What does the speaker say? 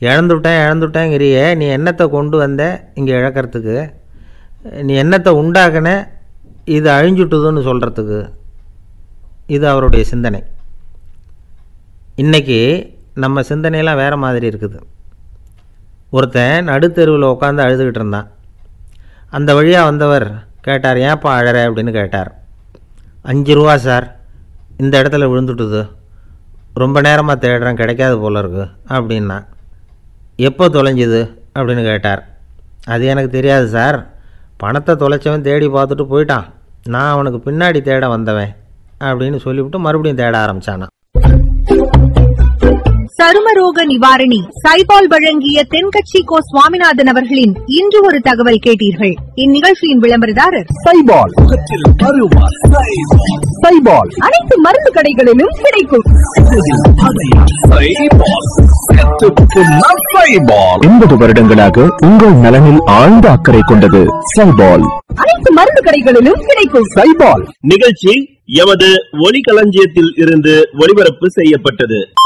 இழந்துவிட்டேன் இழந்துவிட்டேங்கிறியே நீ என்னத்தை கொண்டு வந்த இங்கே இழக்கிறதுக்கு நீ என்னத்தை உண்டாக்குன இது அழிஞ்சுட்டுதுன்னு சொல்கிறதுக்கு இது அவருடைய சிந்தனை இன்றைக்கி நம்ம சிந்தனையெல்லாம் வேறு மாதிரி இருக்குது ஒருத்தன் நடுத்தெருவில் உட்காந்து அழுதுகிட்டு இருந்தான் அந்த வழியாக வந்தவர் கேட்டார் ஏன்ப்பா அழற அப்படின்னு கேட்டார் அஞ்சு ரூபா சார் இந்த இடத்துல விழுந்துட்டுது ரொம்ப நேரமாக தேடுறேன் கிடைக்காது போல இருக்கு அப்படின்னா எப்போ தொலைஞ்சுது அப்படின்னு கேட்டார் அது எனக்கு தெரியாது சார் பணத்தை தொலைச்சவன் தேடி பார்த்துட்டு போயிட்டான் நான் அவனுக்கு பின்னாடி தேட வந்தவன் அப்படின்னு சொல்லிவிட்டு மறுபடியும் தேட ஆரம்பிச்சானா சருமரோக நிவாரணி சைபால் வழங்கிய தென்கட்சி கோ சுவாமிநாதன் அவர்களின் இன்று ஒரு தகவல் கேட்டீர்கள் இந்நிகழ்ச்சியின் விளம்பரதாரர் சைபால் முகத்தில் அருவா சைபால் அனைத்து மருந்து கடைகளிலும் கிடைக்கும் எண்பது வருடங்களாக உங்கள் நலனில் ஆழ்ந்த அக்கறை கொண்டது சைபால் அனைத்து மருந்து கடைகளிலும் கிடைக்கும் சைபால் நிகழ்ச்சி எமது ஒலிகளஞ்சியத்தில் இருந்து ஒளிபரப்பு செய்யப்பட்டது